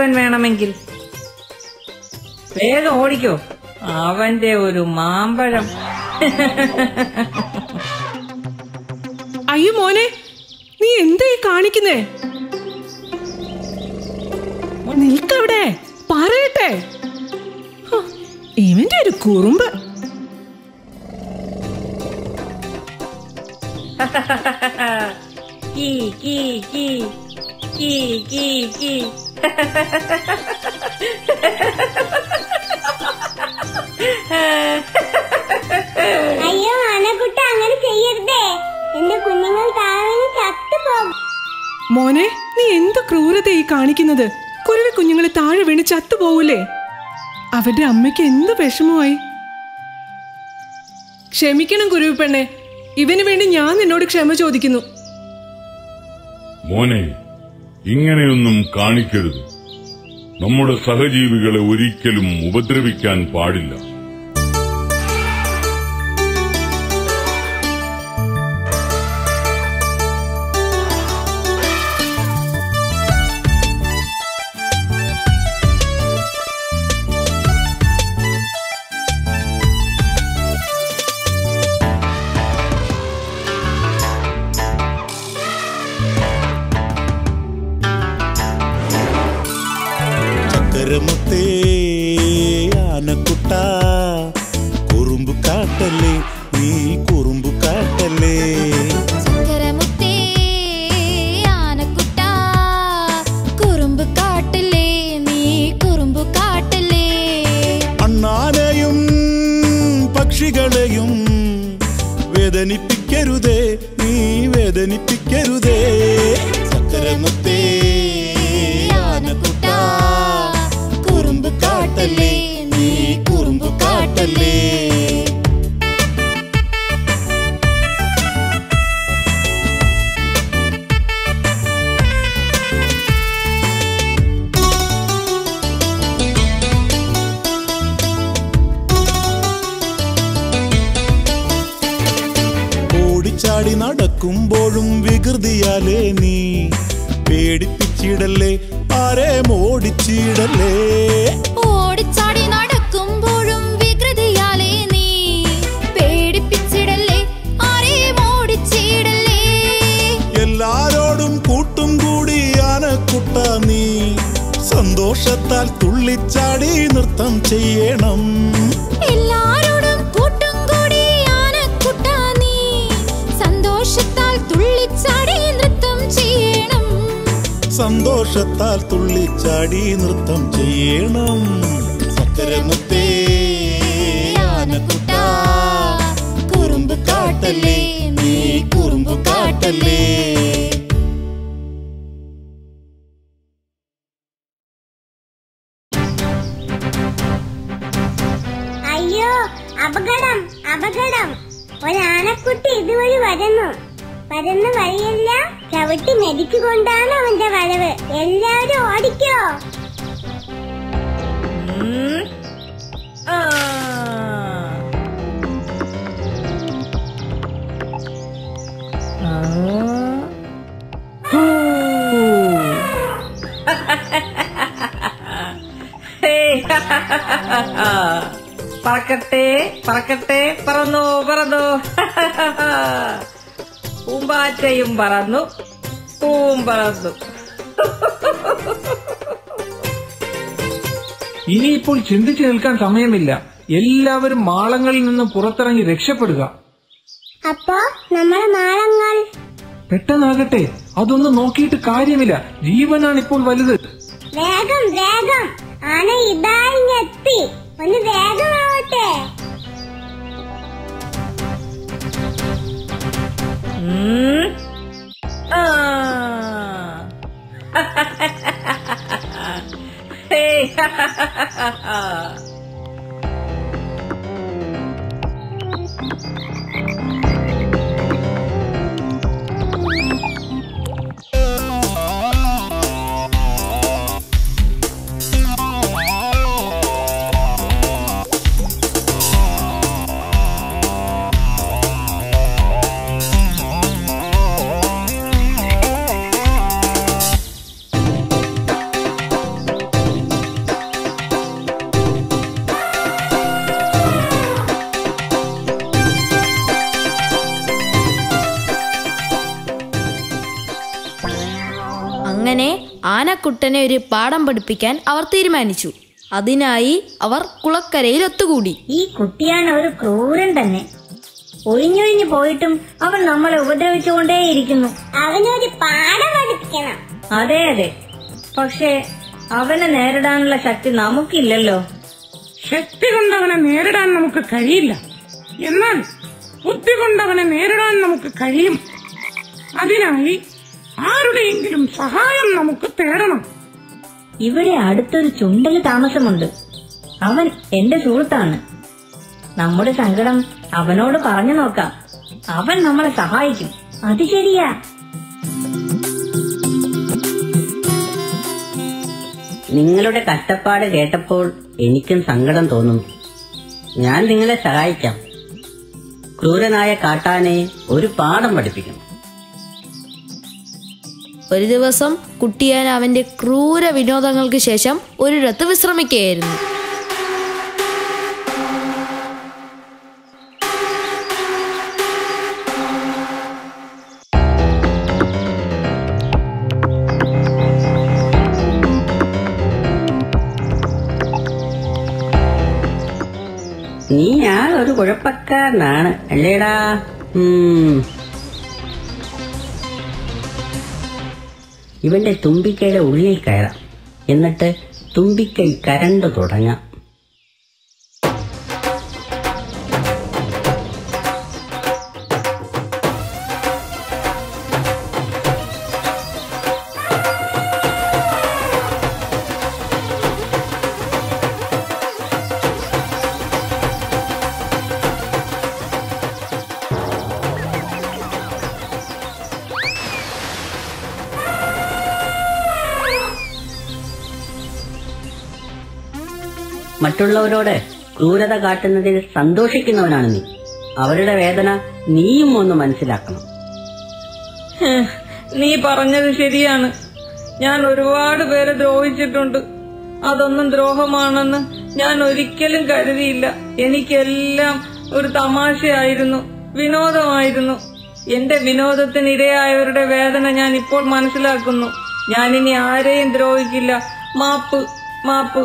മുഴുവൻ വേണമെങ്കിൽ വേഗം ഓടിക്കോ അവന്റെ ഒരു മാമ്പഴം അയ്യോ മോനെ നീ എന്താ ഈ കാണിക്കുന്നേ നിൽക്കവിടെ പറയട്ടെ ഹോ, ഇവന്റെ ഒരു കുറുമ്പ് കീ കീ കീ കീ കീ കീ അയ്യോ ആനക്കുട്ട അങ്ങനെ ചെയ്യരുതേ എന്റെ കുഞ്ഞുങ്ങൾ താഴെ ചത്തുപോകും മോനെ നീ എന്ത് ക്രൂരത ഈ കാണിക്കുന്നത് കുരുവി കുഞ്ഞുങ്ങളെ താഴെ വീണ് ചത്തുപോകൂലേ അവരുടെ അമ്മയ്ക്ക് എന്ത് വിഷമമായി ക്ഷമിക്കണം കുരുവി പെണ്ണെ ഇവന് വേണ്ടി ഞാൻ നിന്നോട് ക്ഷമ ചോദിക്കുന്നു മോനെ ഇങ്ങനെയൊന്നും കാണിക്കരുത് നമ്മുടെ സഹജീവികളെ ഒരിക്കലും ഉപദ്രവിക്കാൻ പാടില്ല ചക്കരമുത്തേ ആനക്കുട്ട കുറുമ്പ് കാട്ടല്ലേ നീ കുറുമ്പ് കാട്ടല്ലേ ചക്കരമുത്തേ ആനക്കുട്ട കുറുമ്പ് കാട്ടല്ലേ നീ കുറുമ്പ് കാട്ടല്ലേ അണ്ണാനെയും പക്ഷികളെയും വേദനിപ്പിക്കരുതേ നീ വേദനിപ്പിക്കരുതേ ചക്കരമുത്തേ ആനക്കുട്ട കുറുമ്പ് കാട്ടല്ലേ നീ കുറുമ്പ് കാട്ടല്ലേ ഓടിച്ചാടി നടക്കുമ്പോഴും വികൃതിയാലേ നീ പേടിപ്പിച്ചിടല്ലേ ആരെ മോടിച്ചിടല്ലേ ഓടിച്ചാടി നടക്കുമ്പോഴും വികൃതിയാലേ നീ പേടിപ്പിച്ചിടല്ലേ ആരെയും ഓടിച്ചിടല്ലേ എല്ലാരോടും കൂട്ടും കൂടി ആനക്കുട്ട നീ സന്തോഷത്താൽ തുള്ളിച്ചാടി നൃത്തം ചെയ്യണം എല്ലാരോടും കൂട്ടും കൂടി ആനക്കുട്ട നീ സന്തോഷത്താൽ തുള്ളിച്ചാടി നൃത്തം ചെയ്യണം സന്തോഷത്താൽ തുള്ളിച്ചാടി നൃത്തം ചെയ്യണം സക്കരമുത്തേ ആനക്കുട്ട കുറുമ്പ് കാട്ടല്ലേ നീ കുറുമ്പ് കാട്ടല്ലേ അയ്യോ അപകടം അപകടം ഒരാനക്കുട്ടി ഇതുവഴി വരുന്നു വരുന്ന വഴിയെല്ലാം ചവിട്ടി മെതിച്ചുകൊണ്ടാണ് അവന്റെ വരവ് എല്ലാവരും ഓടിക്കോ ഉം. ആ. ആ. ഹൂ. ഹേയ്. പറക്കട്ടെ പറക്കട്ടെ പറന്നു പറന്നു പൂമ്പാറ്റയും പറന്നു പൂവും പറന്നു ഇനിയിപ്പോൾ ചിന്തിച്ചു നിൽക്കാൻ സമയമില്ല എല്ലാവരും മാളങ്ങളിൽ നിന്ന് പുറത്തിറങ്ങി രക്ഷപ്പെടുക അപ്പോ നമ്മളെ മാളങ്ങൾ പെട്ടെന്നാകട്ടെ അതൊന്നും നോക്കിയിട്ട് കാര്യമില്ല ജീവനാണ് ഇപ്പോൾ വലുത് വേഗം വേഗം ആന ഇതാ ഇങ്ങെത്തി ഒന്ന് വേഗമാവട്ടെ ഉം. ആ. ഹേയ്. അങ്ങനെ ആനക്കുട്ടനെ ഒരു പാഠം പഠിപ്പിക്കാൻ അവർ തീരുമാനിച്ചു അതിനായി അവർ കുളക്കരയിൽ ഒത്തുകൂടി ഈ കുട്ടിയാണ് ഒരു ക്രൂരൻ തന്നെ ഒഴിഞ്ഞൊഴിഞ്ഞു പോയിട്ടും അവൻ നമ്മളെ ഉപദ്രവിച്ചുകൊണ്ടേയിരിക്കുന്നു അവനൊരു പാഠം പഠിപ്പിക്കണം അതെ അതെ പക്ഷേ അവനെ നേരിടാനുള്ള ശക്തി നമുക്കില്ലല്ലോ ശക്തി കൊണ്ടവനെ നേരിടാൻ നമുക്ക് കഴിയില്ല എന്നാൽ ബുദ്ധി കൊണ്ടവനെ നേരിടാൻ നമുക്ക് കഴിയും അതിനായി ആരുടെയെങ്കിലും സഹായം നമുക്ക് തേടണം ഇവിടെ അടുത്തൊരു ചുണ്ടല് താമസമുണ്ട് അവൻ എന്റെ സുഹൃത്താണ് നമ്മുടെ സങ്കടം അവനോട് പറഞ്ഞു നോക്കാം അവൻ നമ്മളെ സഹായിക്കും അത് ശരിയാ നിങ്ങളുടെ കഷ്ടപ്പാട് കേട്ടപ്പോൾ എനിക്കും സങ്കടം തോന്നും ഞാൻ നിങ്ങളെ സഹായിക്കാം ക്രൂരനായ കാട്ടാനെ ഒരു പാഠം പഠിപ്പിക്കണം ഒരു ദിവസം കുട്ടിയാൻ അവന്റെ ക്രൂര വിനോദങ്ങൾക്ക് ശേഷം ഒരിടത്ത് വിശ്രമിക്കുകയായിരുന്നു നീ ഞാൻ ഒരു കുഴപ്പക്കാരനാണ് അല്ലേടാ ഉം. ഇവന്റെ തുമ്പിക്കൈയുടെ ഉള്ളിൽ കയറാം എന്നിട്ട് തുമ്പിക്കൈ കരണ്ടു തുടങ്ങാം മറ്റുള്ളവരോട് ക്രൂരത കാട്ടുന്നതിൽ സന്തോഷിക്കുന്നവനാണ് നീ അവരുടെ വേദന നീയും ഒന്ന് മനസ്സിലാക്കണം ഹ്, നീ പറഞ്ഞത് ശരിയാണ് ഞാൻ ഒരുപാട് പേരെ ദ്രോഹിച്ചിട്ടുണ്ട് അതൊന്നും ദ്രോഹമാണെന്ന് ഞാൻ ഒരിക്കലും കരുതിയില്ല എനിക്കെല്ലാം ഒരു തമാശയായിരുന്നു വിനോദമായിരുന്നു എന്റെ വിനോദത്തിന് ഇരയായവരുടെ വേദന ഞാൻ ഇപ്പോൾ മനസ്സിലാക്കുന്നു ഞാനിനി ആരെയും ദ്രോഹിക്കില്ല മാപ്പ് മാപ്പ്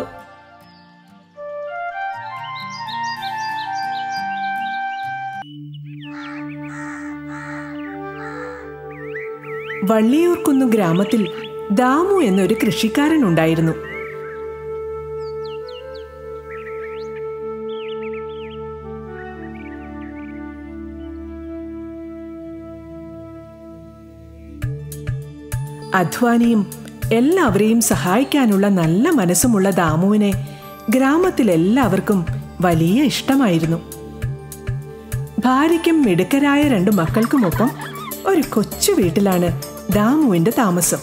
വള്ളിയൂർക്കുന്ന് ഗ്രാമത്തിൽ ദാമു എന്നൊരു കൃഷിക്കാരൻ ഉണ്ടായിരുന്നു അധ്വാനിയും എല്ലാവരെയും സഹായിക്കാനുള്ള നല്ല മനസ്സുമുള്ള ദാമുവിനെ ഗ്രാമത്തിലെല്ലാവർക്കും വലിയ ഇഷ്ടമായിരുന്നു ഭാര്യയ്ക്കും മിടുക്കരായ രണ്ട് മക്കൾക്കുമൊപ്പം ഒരു കൊച്ചു വീട്ടിലാണ് ദാമുവിന്റെ താമസം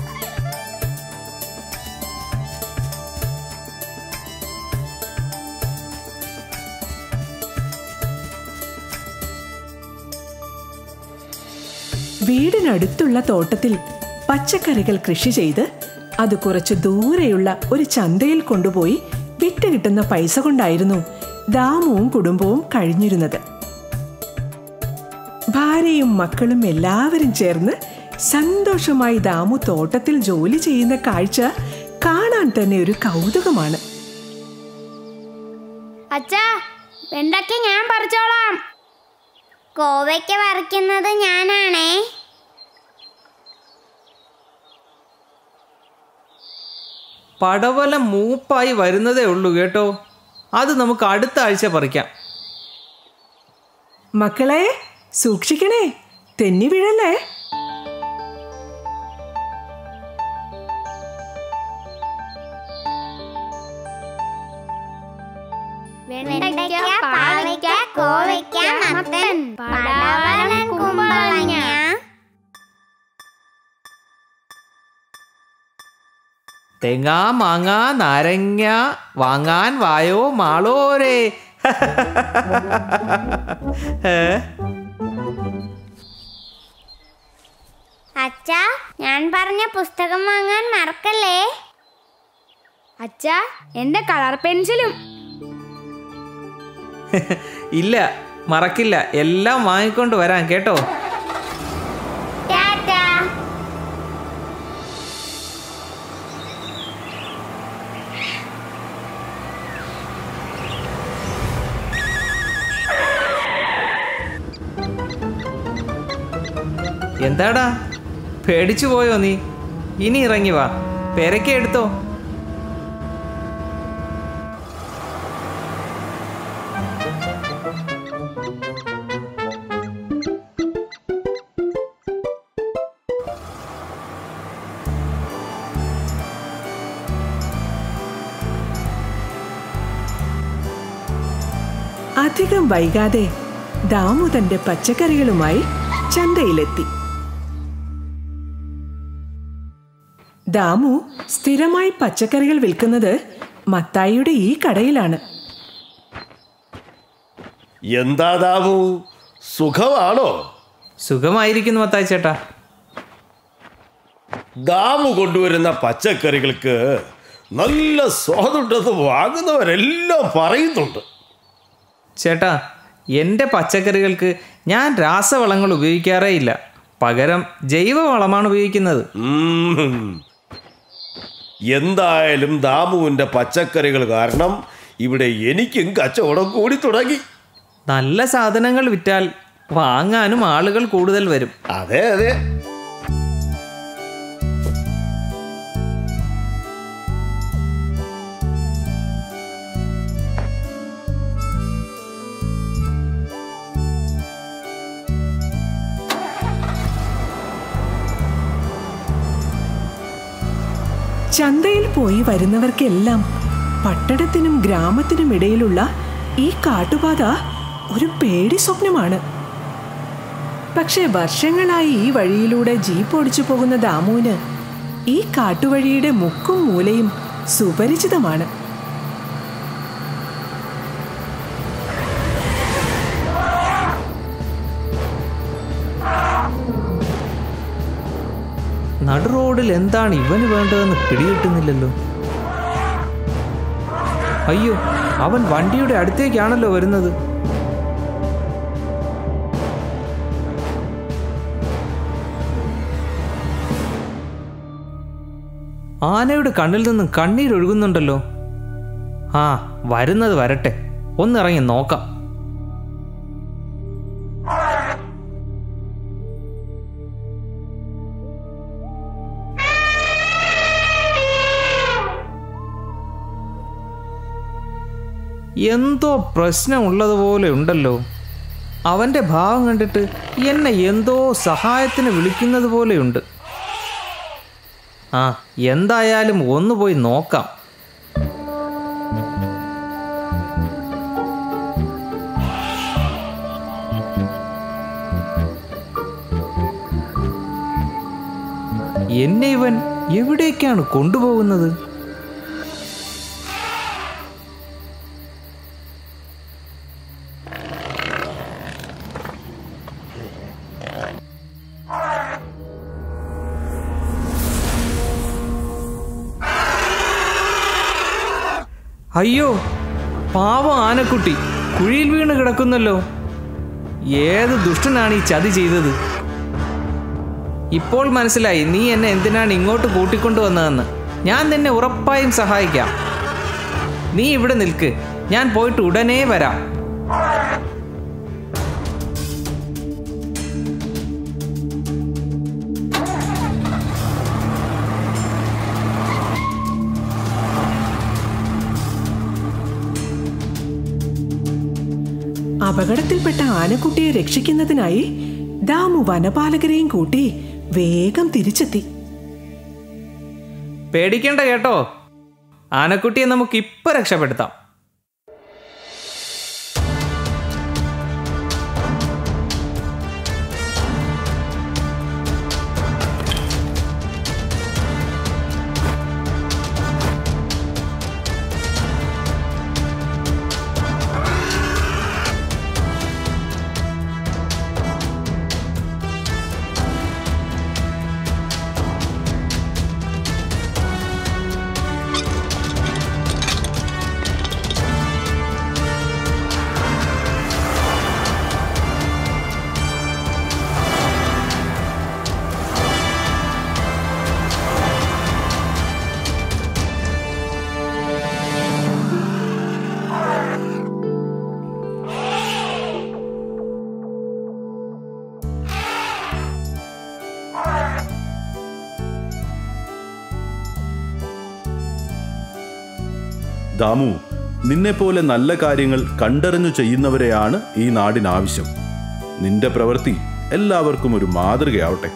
വീടിനടുത്തുള്ള തോട്ടത്തിൽ പച്ചക്കറികൾ കൃഷി ചെയ്ത് അത് കുറച്ച് ദൂരെയുള്ള ഒരു ചന്തയിൽ കൊണ്ടുപോയി വിറ്റ് കിട്ടുന്ന പൈസ കൊണ്ടായിരുന്നു ദാമുവും കുടുംബവും കഴിഞ്ഞിരുന്നത് ഭാര്യയും മക്കളും എല്ലാവരും ചേർന്ന് സന്തോഷമായി ദാമു തോട്ടത്തിൽ ജോലി ചെയ്യുന്ന കാഴ്ച കാണാൻ തന്നെ ഒരു കൗതുകമാണ് അച്ഛാ വെണ്ടയ്ക്ക ഞാൻ പറിച്ചോളാം കോവയ്ക്ക പറിക്കുന്നത് ഞാനാണേ പടവലം മൂപ്പായി വരുന്നതേ ഉള്ളൂ കേട്ടോ അത് നമുക്ക് അടുത്ത ആഴ്ച പറിക്കാം മക്കളെ സൂക്ഷിക്കണേ തെന്നി വീഴല്ലേ വെണ്ടയ്ക്ക പാവയ്ക്ക കോവയ്ക്ക മത്തൻ പടവലം കുമ്പളങ്ങ തേങ്ങ മാങ്ങ നാരങ്ങ വാങ്ങാൻ വായോ മാളോരേ ഏ? അച്ഛാ ഞാൻ പറഞ്ഞ പുസ്തകം വാങ്ങാൻ മറക്കല്ലേ അച്ഛാ എന്റെ കളർ പെൻസിലും ഇല്ല മറക്കില്ല എല്ലാം വാങ്ങിക്കൊണ്ട് വരാം കേട്ടോ ടാറ്റാ എന്താടാ പേടിച്ചു പോയോ നീ ഇനി ഇറങ്ങി വാ പെരക്കെ എടുത്തോ അധികം വൈകാതെ ദാമു തന്റെ പച്ചക്കറികളുമായി ചന്തയിലെത്തി ദാമു സ്ഥിരമായി പച്ചക്കറികൾ വിൽക്കുന്നത് മത്തായിയുടെ ഈ കടയിലാണ് എന്താ ദാമു സുഖമാണോ സുഖമായിരിക്കുന്നു മത്തായി ചേട്ടാ ദാമു കൊണ്ടുവരുന്ന പച്ചക്കറികൾക്ക് നല്ല സ്വാദുണ്ടെന്ന് വാങ്ങുന്നവരെല്ലാം പറയുന്നുണ്ട് ചേട്ടാ എൻ്റെ പച്ചക്കറികൾക്ക് ഞാൻ രാസവളങ്ങൾ ഉപയോഗിക്കാറേ ഇല്ല പകരം ജൈവവളമാണ് ഉപയോഗിക്കുന്നത് ഉം. എന്തായാലും ദാമുവിന്റെ പച്ചക്കറികൾ കാരണം ഇവിടെ എനിക്കും കച്ചവടം കൂടി തുടങ്ങി നല്ല സാധനങ്ങൾ വിറ്റാൽ വാങ്ങാനും ആളുകൾ കൂടുതൽ വരും അതെ അതെ ചന്തയിൽ പോയി വരുന്നവർക്കെല്ലാം പട്ടണത്തിനും ഗ്രാമത്തിനും ഇടയിലുള്ള ഈ കാട്ടുപാത ഒരു പേടി സ്വപ്നമാണ് പക്ഷേ വർഷങ്ങളായി ഈ വഴിയിലൂടെ ജീപ്പ് ഓടിച്ചു പോകുന്ന ദാമുവിന് ഈ കാട്ടുവഴിയുടെ മുക്കും മൂലയും സുപരിചിതമാണ് നടു റോഡിൽ എന്താണ് ഇവന് വേണ്ടതെന്ന് പിടികിട്ടുന്നില്ലല്ലോ അയ്യോ അവൻ വണ്ടിയുടെ അടുത്തേക്കാണല്ലോ വരുന്നത് ആനയുടെ കണ്ണിൽ നിന്നും കണ്ണീരൊഴുകുന്നുണ്ടല്ലോ ആ വരുന്നത് വരട്ടെ ഒന്നിറങ്ങി നോക്കാം എന്തോ പ്രശ്നമുള്ളതുപോലെ ഉണ്ടല്ലോ അവൻ്റെ ഭാവം കണ്ടിട്ട് എന്നെ എന്തോ സഹായത്തിന് വിളിക്കുന്നത് പോലെയുണ്ട് ആ എന്തായാലും ഒന്ന് പോയി നോക്കാം എന്നെ ഇവൻ എവിടേക്കാണ് കൊണ്ടുപോകുന്നത് അയ്യോ പാവം ആനക്കുട്ടി കുഴിയിൽ വീണ് കിടക്കുന്നല്ലോ ഏത് ദുഷ്ടനാണ് ഈ ചതി ചെയ്തത് ഇപ്പോൾ മനസ്സിലായി നീ എന്നെ എന്തിനാണ് ഇങ്ങോട്ട് കൂട്ടിക്കൊണ്ടുവന്നതെന്ന് ഞാൻ നിന്നെ ഉറപ്പായും സഹായിക്കാം നീ ഇവിടെ നിൽക്ക് ഞാൻ പോയിട്ട് ഉടനെ വരാം അപകടത്തിൽപ്പെട്ട ആനക്കുട്ടിയെ രക്ഷിക്കുന്നതിനായി ദാമു വനപാലകരെയും കൂട്ടി വേഗം തിരിച്ചെത്തി പേടിക്കണ്ട കേട്ടോ ആനക്കുട്ടിയെ നമുക്ക് ഇപ്പൊ രക്ഷപ്പെടുത്താം ദാമു നിന്നെപ്പോലെ നല്ല കാര്യങ്ങൾ കണ്ടറിഞ്ഞു ചെയ്യുന്നവരെയാണ് ഈ നാടിനാവശ്യം നിന്റെ പ്രവൃത്തി എല്ലാവർക്കും ഒരു മാതൃകയാവട്ടെ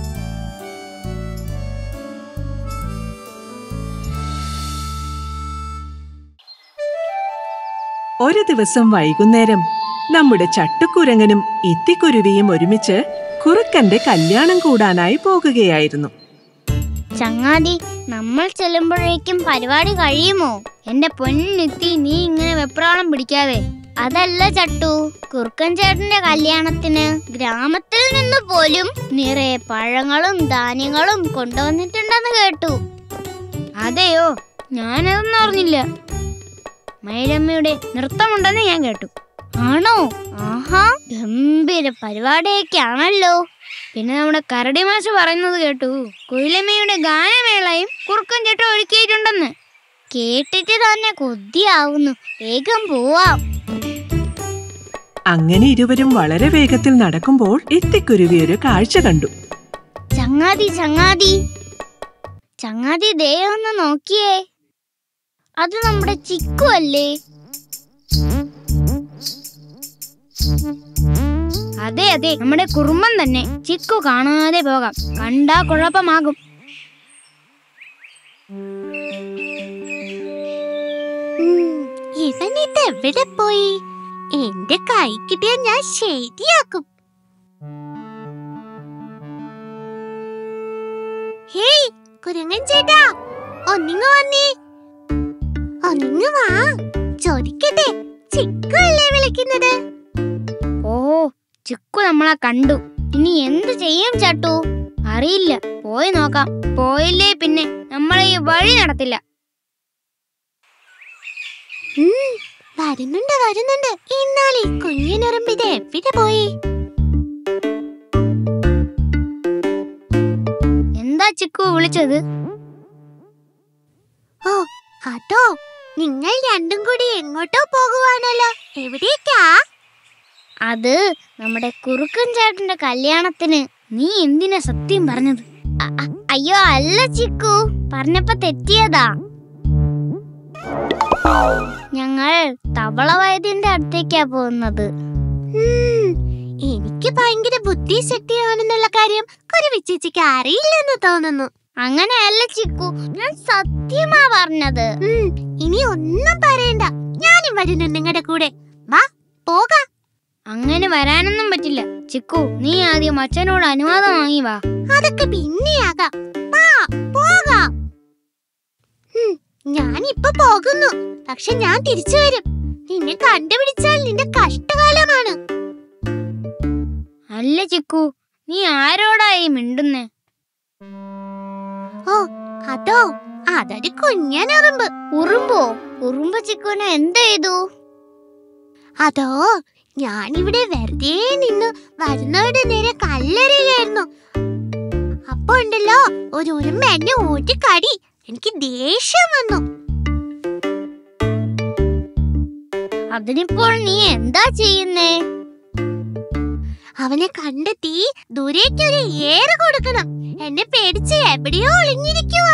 ഒരു ദിവസം വൈകുന്നേരം നമ്മുടെ ചട്ടുക്കുരങ്ങനും ഇത്തിക്കുരുവിയും ഒരുമിച്ച് കുറുക്കന്റെ കല്യാണം കൂടാനായി പോകുകയായിരുന്നു ചങ്ങാതി നമ്മൾ ചെല്ലുമ്പോഴേക്കും പരിപാടി കഴിയുമോ എന്റെ പൊന്നിത്തി നീ ഇങ്ങനെ വെപ്രാളം പിടിക്കാതെ അതല്ല ചട്ടു കുറുക്കൻ ചേട്ടന്റെ കല്യാണത്തിന് ഗ്രാമത്തിൽ നിന്ന് പോലും നിറയെ പഴങ്ങളും ധാന്യങ്ങളും കൊണ്ടുവന്നിട്ടുണ്ടെന്ന് കേട്ടു അതെയോ ഞാനതൊന്നും അറിഞ്ഞില്ല മൈലമ്മയുടെ നൃത്തമുണ്ടെന്ന് ഞാൻ കേട്ടു ആണോ ആഹാ ഗംഭീര പരിപാടിയൊക്കെ ആണല്ലോ പിന്നെ നമ്മുടെ കരടി മാഷ് പറയുന്നത് കേട്ടു കുയിലമ്മയുടെ ഗാനമേളയും കുറുക്കൻ ചേട്ടൻ ഒരുക്കിയിട്ടുണ്ടെന്ന് കേട്ടിട്ട് തന്നെ കൊതിയാവുന്നു വേഗം പോവാം അങ്ങനെ ഇരുവരും വളരെ വേഗത്തിൽ നടക്കുമ്പോൾ ഇത്തിക്കുരുവി ഒരു കാഴ്ച കണ്ടു ചങ്ങാതി ചങ്ങാതി ചങ്ങാതി ദേ ഒന്ന് നോക്കിയേ അത് നമ്മുടെ ചിക്കു അല്ലേ അതെ അതെ നമ്മുടെ കുറുമ്പൻ തന്നെ ചിക്കു കാണാതെ പോകാം കണ്ടാ കുഴപ്പമാകും ഇവനിത് എവിടെ പോയി എന്റെ കൈ കിട്ടിയ ഞാൻ ശരിയാക്കും ഹേയ് കുരങ്ങൻ ചേട്ടാ ഒന്നിങ്ങ് വന്നേ ഒന്നിങ്ങ് വാ ചോദിക്കട്ടെ ചിക്കു അല്ലേ വിളിക്കുന്നത് ഓ ചിക്കു നമ്മളെ കണ്ടു ഇനി എന്ത് ചെയ്യും ചട്ടു അറിയില്ല പോയി നോക്കാം പോയില്ലേ പിന്നെ നമ്മളെ ഈ വഴി നടത്തില്ല ഉം, വരുന്നുണ്ട് വരുന്നുണ്ട് എന്നാൽ ഈ കുഞ്ഞിനുറുമ്പിത് എവിടെ പോയി എന്താ ചിക്കു വിളിച്ചത് ഓ അതോ നിങ്ങൾ രണ്ടും കൂടി എങ്ങോട്ടോ പോകുവാണല്ലോ എവിടേക്കാ അത് നമ്മുടെ കുറുക്കൻ ചേട്ടന്റെ കല്യാണത്തിന് നീ എന്തിനാ സത്യം പറഞ്ഞത് അ- അ- അയ്യോ അല്ല ചിക്കു പറഞ്ഞപ്പോ തെറ്റിയതാ ഞങ്ങൾ തവള വൈദ്യന്റെ അടുത്തേക്കാ പോകുന്നത് എനിക്ക് ഭയങ്കര ബുദ്ധിശക്തിയാണെന്നുള്ള കാര്യം കുരുവിച്ചേച്ചിക്ക് അറിയില്ലെന്ന് തോന്നുന്നു അങ്ങനെയല്ല ചിക്കു ഞാൻ സത്യമാ പറഞ്ഞത് ഇനി ഒന്നും പറയണ്ട ഞാനും വരുന്നു നിങ്ങളുടെ കൂടെ വാ പോകാം അങ്ങനെ വരാനൊന്നും പറ്റില്ല ചിക്കു നീ ആദ്യം അച്ഛനോട് അനുവാദം വാങ്ങി വാ അതൊക്കെ പിന്നെയാകാം വാ പോകാം ഉം, ഞാനിപ്പൊ പോകുന്നു പക്ഷെ ഞാൻ തിരിച്ചു വരും നിന്നെ കണ്ടുപിടിച്ചാൽ നിന്റെ കഷ്ടകാലമാണ് അല്ല ചിക്കു നീ ആരോടായി മിണ്ടുന്നേ ഓ അതോ അതൊരു കുഞ്ഞൻ ഉറുമ്പ് ഉറുമ്പോ ഉറുമ്പ് ചിക്കുനെ എന്ത് ചെയ്തു അതോ ഞാനിവിടെ വെറുതെ നിന്ന് വരുന്നവരുടെ നേരെ കല്ലെറിയുകയായിരുന്നു അപ്പൊ ഉണ്ടല്ലോ ഒരു ഉറുമ്പ് എന്നെ ഓട്ടിക്കടി എനിക്ക് ദേഷ്യം വന്നു അതിനിപ്പോൾ നീ എന്താ ചെയ്യുന്നേ അവനെ കണ്ടെത്തി ദൂരേക്കൊരു ഏറ് കൊടുക്കണം എന്നെ പേടിച്ച് എവിടെയോ ഒളിഞ്ഞിരിക്കുവാ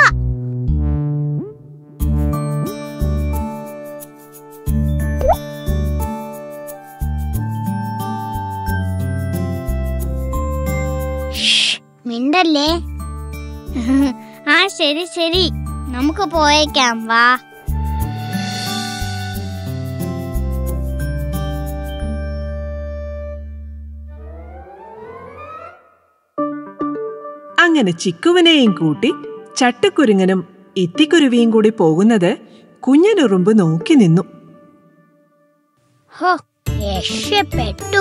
മിണ്ടല്ലേ ആ ശരി ശരി നമുക്ക് പോയേക്കാം വാ അങ്ങനെ ചിക്കുവിനെയും കൂട്ടി ചട്ടുക്കുരുങ്ങനും ഇത്തിക്കുരുവിയും കൂടി പോകുന്നത് കുഞ്ഞനുറുമ്പ് നോക്കി നിന്നു ഹോ രക്ഷപ്പെട്ടു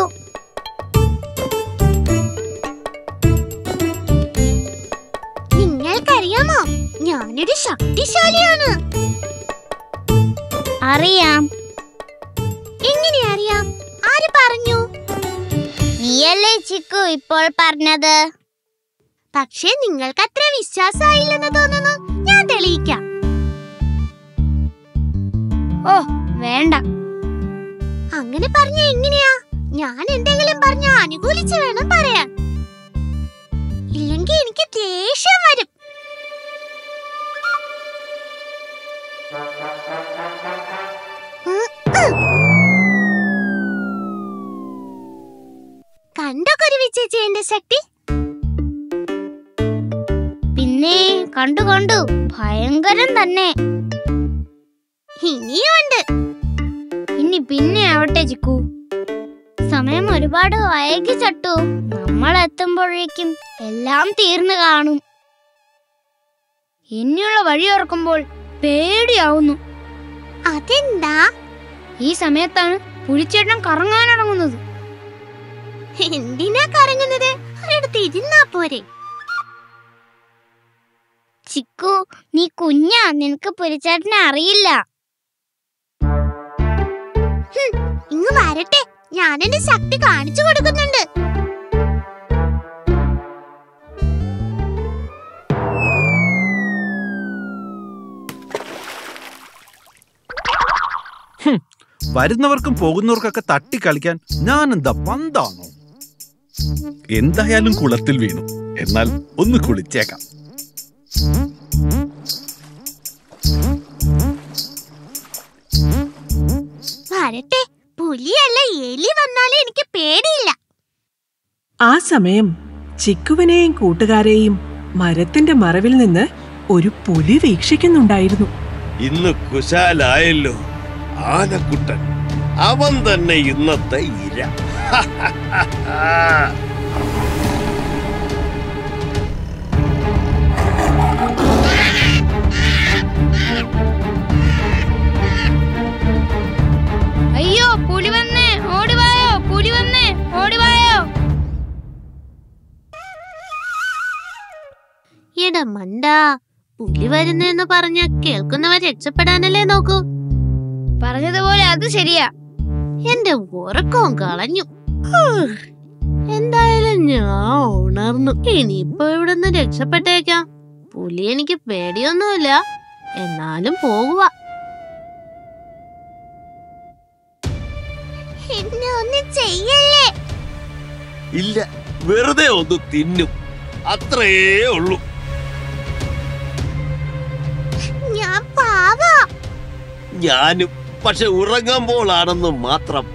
നിങ്ങൾക്കറിയാമോ ഞാനൊരു ശക്തിശാലിയാണ് അറിയാം എങ്ങനെ അറിയാം ആര് പറഞ്ഞു നീയല്ലേ ചിക്കു ഇപ്പോൾ പറഞ്ഞത് പക്ഷേ നിങ്ങൾക്ക് അത്ര വിശ്വാസമായില്ലെന്ന് തോന്നുന്നു ഞാൻ തെളിയിക്കാം ഓ വേണ്ട അങ്ങനെ പറഞ്ഞ എങ്ങനെയാ ഞാൻ എന്തെങ്കിലും പറഞ്ഞ അനുകൂലിച്ച് വേണം പറയാൻ ഇല്ലെങ്കിൽ എനിക്ക് ദേഷ്യം വരും കണ്ടോ കുരുവി ചേച്ചി എന്റെ ശക്തി പിന്നെ കണ്ടു കണ്ടു ഭയങ്കരം തന്നെ ഇനിയുണ്ട് ഇനി പിന്നെ ആവട്ടെ ചിക്കു സമയം ഒരുപാട് വൈകി ചട്ടു നമ്മൾ എത്തുമ്പോഴേക്കും എല്ലാം തീർന്നു കാണും ഇനിയുള്ള വഴി ഓർക്കുമ്പോൾ പേടിയാവുന്നു അതെന്താ ഈ സമയത്താണ് പുലിച്ചേട്ടൻ കറങ്ങാനിറങ്ങുന്നത് എന്തിനാ കറങ്ങുന്നത് ഒരിടത്ത് ഇരുന്നാ പോരെ ചിക്കു നീ കുഞ്ഞാ നിനക്ക് പുലിച്ചേട്ടനെ അറിയില്ല ഹും, ഇങ്ങ് വരട്ടെ ഞാൻ എന്റെ ശക്തി കാണിച്ചു കൊടുക്കുന്നുണ്ട് വരുന്നവർക്കും പോകുന്നവർക്കൊക്കെ തട്ടി കളിക്കാൻ ഞാൻ എന്താ പന്താണോ എന്തായാലും കുളത്തിൽ വീണു എന്നാൽ ഒന്ന് കുളിച്ചേക്കാം വരട്ടെ പുലിയല്ല എലി വന്നാലും എനിക്ക് പേടിയില്ല ആ സമയം ചിക്കുവിനെയും കൂട്ടുകാരെയും മരത്തിന്റെ മറവിൽ നിന്ന് ഒരു പുലി വീക്ഷിക്കുന്നുണ്ടായിരുന്നു ഇന്ന് കുശാലായല്ലോ ആനക്കുട്ടൻ അവൻ തന്നെ ഇന്നത്തെ ഇര അയ്യോ പുലി വന്നേ ഓടിവായോ പുലി വന്നേ ഓടിവായോ എടാ മണ്ടാ പുലി വരുന്നെന്ന് പറഞ്ഞ കേൾക്കുന്നവർ രക്ഷപ്പെടാനല്ലേ നോക്കൂ പറഞ്ഞതുപോലെ അത് ശരിയാ എന്റെ ഉറക്കവും കളഞ്ഞു ഹൂ. എന്തായാലും ഞാൻ ഉണർന്നു ഇനിയിപ്പോ ഇവിടുന്ന് രക്ഷപ്പെട്ടേക്കാം പുലി എനിക്ക് പേടിയൊന്നുമില്ല എന്നാലും പോകുക എന്നെ ഒന്നും ചെയ്യല്ലേ ഇല്ല വെറുതെ ഒന്ന് തിന്നും അത്രേ ഉള്ളൂ ഞാൻ പാവാ ഞാനും പക്ഷെ ഉറങ്ങുമ്പോഴാണെന്ന് മാത്രം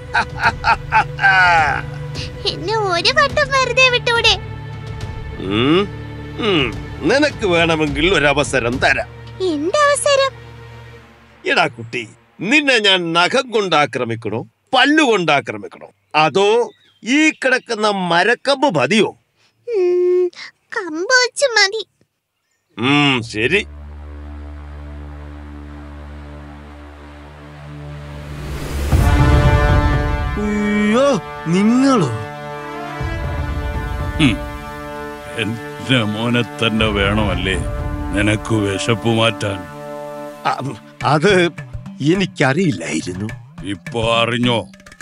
എന്നെ ഒരു വട്ടം വെറുതെ വിട്ടൂടെ ഉം, ഉം. നിനക്ക് വേണമെങ്കിൽ ഒരവസരം തരാം എന്റെ അവസരം എടാ കുട്ടി നിന്നെ ഞാൻ നഖം കൊണ്ട് ആക്രമിക്കണോ പല്ലുകൊണ്ട് ആക്രമിക്കണോ അതോ ഈ കിടക്കുന്ന മരക്കമ്പ് മതിയോ ഉം, കമ്പ് വെച്ച് മതി ഉം ശരി അയ്യോ നിങ്ങളോ എന്റെ മോനെ തന്നെ വേണമല്ലേ നിനക്ക് വിശപ്പ് മാറ്റാൻ അത് എനിക്കറിയില്ലായിരുന്നു ഇപ്പൊ അറിഞ്ഞോ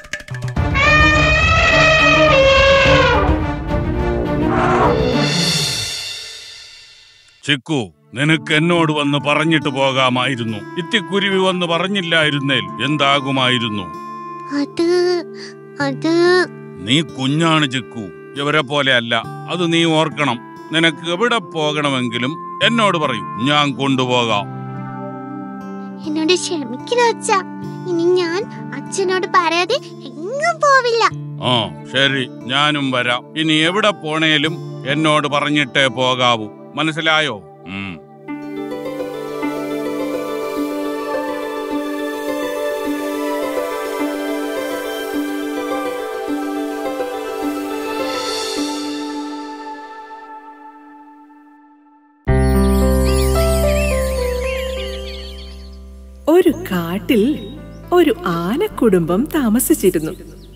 ചിക്കു നിനക്ക് എന്നോട് വന്ന് പറഞ്ഞിട്ട് പോകാമായിരുന്നു ഇത്തിക്കുരുവി വന്ന് പറഞ്ഞില്ലായിരുന്നേൽ എന്താകുമായിരുന്നു അത് അത് നീ കുഞ്ഞാണ് ചിക്കു ഇവരെ പോലെ അല്ല അത് നീ ഓർക്കണം നിനക്ക് എവിടെ പോകണമെങ്കിലും എന്നോട് പറയൂ ഞാൻ കൊണ്ടുപോകാം എന്നോട് ക്ഷമിക്കണം അച്ഛ ഇനി ഞാൻ അച്ഛനോട് പറയാതെ എങ്ങും പോവില്ല ആ ശരി ഞാനും വരാം ഇനി എവിടെ പോണേലും എന്നോട് പറഞ്ഞിട്ടേ പോകാവൂ മനസ്സിലായോ ഉം ഒരു കാട്ടിൽ ഒരു ആനക്കുടുംബം താമസിച്ചിരുന്നു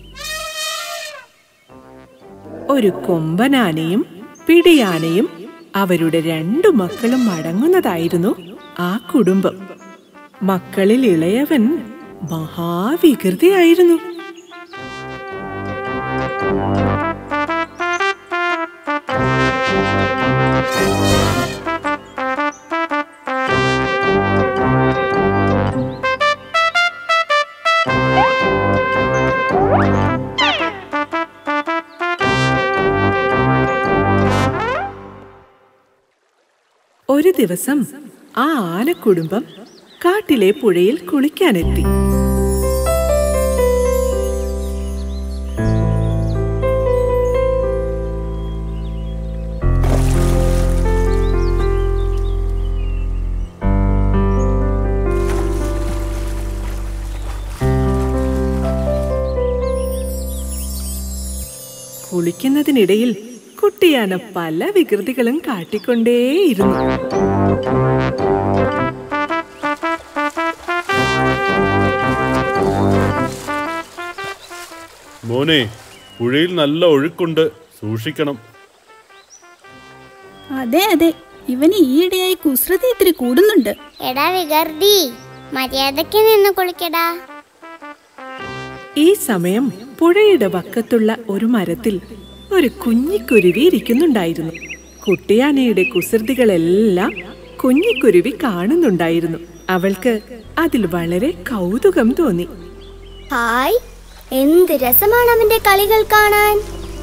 ഒരു കൊമ്പനാനയും പിടിയാനയും അവരുടെ രണ്ടു മക്കളും അടങ്ങുന്നതായിരുന്നു ആ കുടുംബം മക്കളിൽ ഇളയവൻ മഹാവികൃതിയായിരുന്നു ഒരു ദിവസം ആ ആനക്കുടുംബം കാട്ടിലെ പുഴയിൽ കുളിക്കാനെത്തി കുളിക്കുന്നതിനിടയിൽ കുട്ടിയാന പല വികൃതികളും കാട്ടിക്കൊണ്ടേയിരുന്നു മോനെ പുഴയിൽ നല്ല ഒഴുക്കുണ്ട് സൂക്ഷിക്കണം അതെ അതെ ഇവന് ഈയിടെയായി കുസൃതി ഇത്തിരി കൂടുന്നുണ്ട് എടാ വികർദി മര്യാദയ്ക്ക് നിന്ന് കുളിക്കടാ ഈ സമയം പുഴയുടെ വക്കത്തുള്ള ഒരു മരത്തിൽ ഒരു കുഞ്ഞിക്കുരുവി ഇരിക്കുന്നുണ്ടായിരുന്നു കുട്ടിയാനയുടെ കുസൃതികളെല്ലാം കുഞ്ഞിക്കുരുവി കാണുന്നുണ്ടായിരുന്നു അവൾക്ക് അതിൽ വളരെ കൗതുകം തോന്നി ഹായ് എന്ത് രസമാണ് അവന്റെ കളികൾ കാണാൻ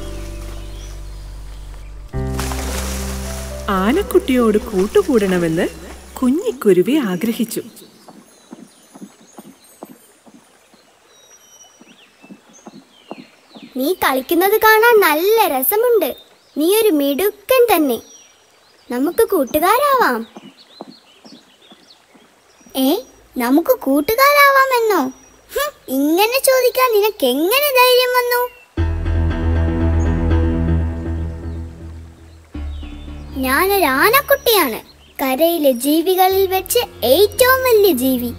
ആനക്കുട്ടിയോട് കൂട്ടുകൂടണമെന്ന് കുഞ്ഞിക്കുരുവി ആഗ്രഹിച്ചു നീ കളിക്കുന്നത് കാണാൻ നല്ല രസമുണ്ട് നീ ഒരു മിടുക്കൻ തന്നെ നമുക്ക് കൂട്ടുകാരാവാം ഏ നമുക്ക് കൂട്ടുകാരാവാമെന്നോ ഹും, ഇങ്ങനെ ചോദിക്കാൻ നിനക്ക് എങ്ങനെ ധൈര്യം വന്നു ഞാനൊരു ആനക്കുട്ടിയാണ് കരയിലെ ജീവികളിൽ വെച്ച് ഏറ്റവും വലിയ ജീവി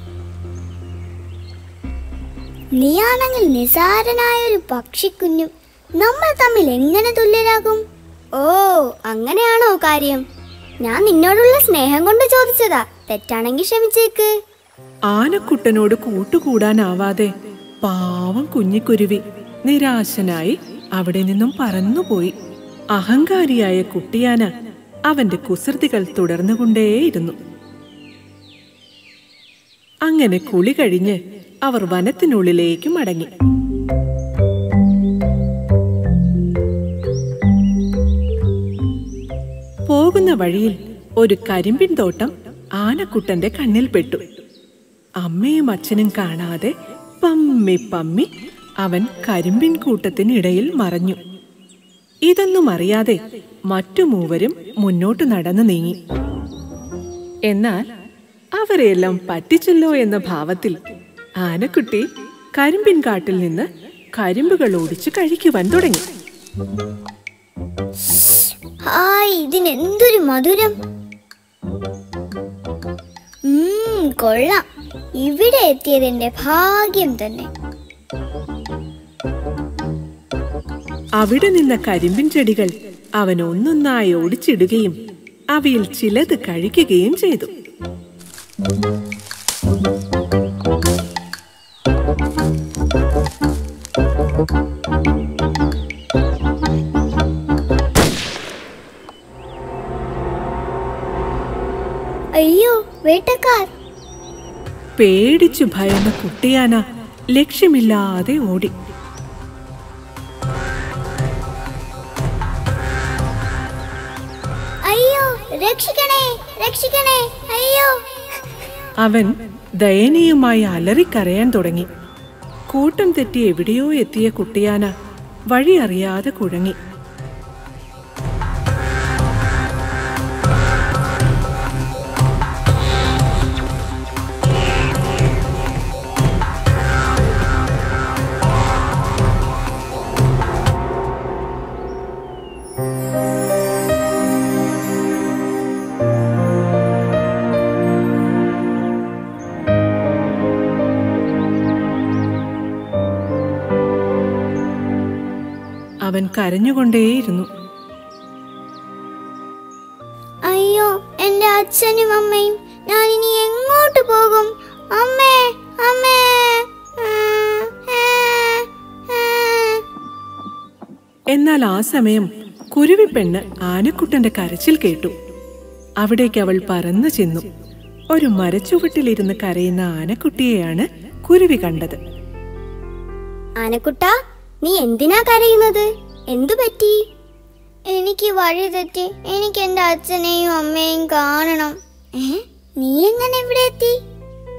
നീയാണെങ്കിൽ നിസാരനായ ഒരു പക്ഷിക്കുഞ്ഞും നമ്മൾ തമ്മിൽ എങ്ങനെ തുല്യരാകും ഓ അങ്ങനെയാണോ കാര്യം ഞാൻ നിന്നോടുള്ള സ്നേഹം കൊണ്ട് ചോദിച്ചതാ തെറ്റാണെങ്കിൽ ക്ഷമിച്ചേക്ക് ആനക്കുട്ടനോട് കൂട്ടുകൂടാനാവാതെ പാവം കുഞ്ഞിക്കുരുവി നിരാശനായി അവിടെ നിന്നും പറന്നുപോയി അഹങ്കാരിയായ കുട്ടിയാന അവന്റെ കുസൃതികൾ തുടർന്നുകൊണ്ടേയിരുന്നു അങ്ങനെ കുളി കഴിഞ്ഞ് അവർ വനത്തിനുള്ളിലേക്ക് മടങ്ങി പോകുന്ന വഴിയിൽ ഒരു കരിമ്പിൻ തോട്ടം ആനക്കുട്ടന്റെ കണ്ണിൽ പെട്ടു അമ്മയും അച്ഛനും കാണാതെ പമ്മി പമ്മി അവൻ കരിമ്പിൻ കൂട്ടത്തിനിടയിൽ മറഞ്ഞു ഇതൊന്നും അറിയാതെ മറ്റു മൂവരും മുന്നോട്ട് നടന്നു നീങ്ങി എന്നാൽ അവരെയെല്ലാം പറ്റിച്ചല്ലോ എന്ന ഭാവത്തിൽ ആനക്കുട്ടി കരിമ്പിൻ കാട്ടിൽ നിന്ന് കരിമ്പുകൾ ഓടിച്ച് കഴിക്കുവാൻ തുടങ്ങി ഹായ് ഇതിനെന്തൊരു മധുരം ഉം, കൊള്ളാം ഇവിടെ എത്തിയതെന്റെ ഭാഗ്യം തന്നെ അവിടെ നിന്ന കരിമ്പിൻ ചെടികൾ അവൻ ഒന്നൊന്നായി ഓടിച്ചിടുകയും അവയിൽ ചിലത് കഴിക്കുകയും ചെയ്തു അയ്യോ വേട്ടക്കാർ പേടിച്ചു ഭയന്ന കുട്ടിയാന ലക്ഷ്യമില്ലാതെ ഓടി അയ്യോ രക്ഷിക്കണേ രക്ഷിക്കണേ അയ്യോ അവൻ ദയനീയമായി അലറിക്കരയാൻ തുടങ്ങി കൂട്ടം തെറ്റി എവിടെയോ എത്തിയ കുട്ടിയാന വഴി അറിയാതെ കുഴങ്ങി അവൻ കരഞ്ഞുകൊണ്ടേയിരുന്നു അയ്യോ എന്റെ അച്ഛനും അമ്മയും ഞാൻ ഇനി എങ്ങോട്ട് പോകും അമ്മേ അമ്മേ ഉം, ഏ, ഏ. എന്നാൽ ആ സമയം കുരുവിപ്പെണ്ണ് ആനക്കുട്ടന്റെ കരച്ചിൽ കേട്ടു അവിടേക്ക് അവൾ പറന്നു ചെന്നു ഒരു മരച്ചുവട്ടിലിരുന്ന് കരയുന്ന ആനക്കുട്ടിയെയാണ് കുരുവി കണ്ടത് ആനക്കുട്ട നീ എന്തിനാ കരയുന്നത് എന്തു പറ്റി എനിക്ക് വഴി തെറ്റി എനിക്ക് എന്റെ അച്ഛനെയും അമ്മയും കാണണം ഏ നീ എങ്ങനെ ഇവിടെ എത്തി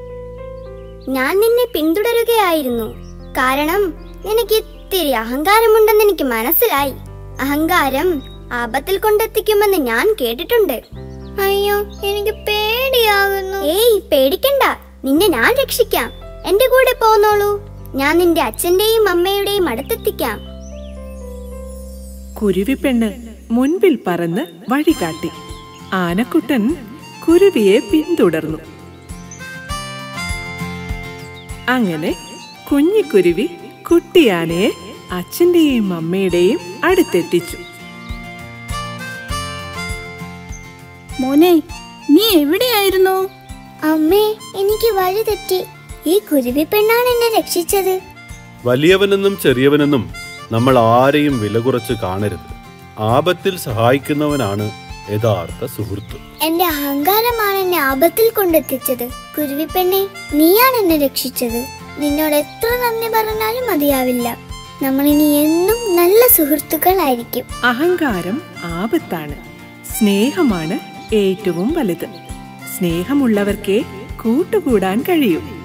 ഞാൻ നിന്നെ പിന്തുടരുകയായിരുന്നു കാരണം നിനക്ക് ഇത്തിരി അഹങ്കാരമുണ്ടെന്ന് എനിക്ക് മനസ്സിലായി അഹങ്കാരം ആപത്തിൽ കൊണ്ടെത്തിക്കുമെന്ന് ഞാൻ കേട്ടിട്ടുണ്ട് അയ്യോ എനിക്ക് പേടിയാകുന്നു ഏയ് പേടിക്കണ്ട നിന്നെ ഞാൻ രക്ഷിക്കാം എന്റെ കൂടെ പോന്നോളൂ ഞാൻ നിന്റെ അച്ഛന്റെയും അമ്മയുടെയും അടുത്തെത്തിക്കാം കുരുവിപ്പെണ്ണ് മുൻപിൽ പറന്ന് വഴികാട്ടി ആനക്കുട്ടൻ കുരുവിയെ പിന്തുടർന്നു അങ്ങനെ കുഞ്ഞിക്കുരുവി കുട്ടിയാനയെ അച്ഛന്റെയും അമ്മയുടെയും അടുത്തെത്തിച്ചു മോനെ നീ എവിടെയായിരുന്നു അമ്മേ എനിക്ക് വഴി തെറ്റി ഈ കുരുവി പെണ്ണാണ് എന്നെ രക്ഷിച്ചത് വലിയവനെന്നും ചെറിയവനെന്നും നമ്മൾ ആരെയും വില കുറച്ച് കാണരുത് ആപത്തിൽ സഹായിക്കുന്നവനാണ് യഥാർത്ഥ സുഹൃത്ത് എന്റെ അഹങ്കാരമാണ് എന്നെ ആപത്തിൽ കൊണ്ടെത്തിച്ചത് കുരുവി പെണ്ണെ നീയാണ് എന്നെ രക്ഷിച്ചത് നിന്നോട് എത്ര നന്ദി പറഞ്ഞാലും മതിയാവില്ല നമ്മൾ ഇനി എന്നും നല്ല സുഹൃത്തുക്കളായിരിക്കും അഹങ്കാരം ആപത്താണ് സ്നേഹമാണ് ഏറ്റവും വലുത് സ്നേഹമുള്ളവർക്കേ കൂട്ടുകൂടാൻ കഴിയൂ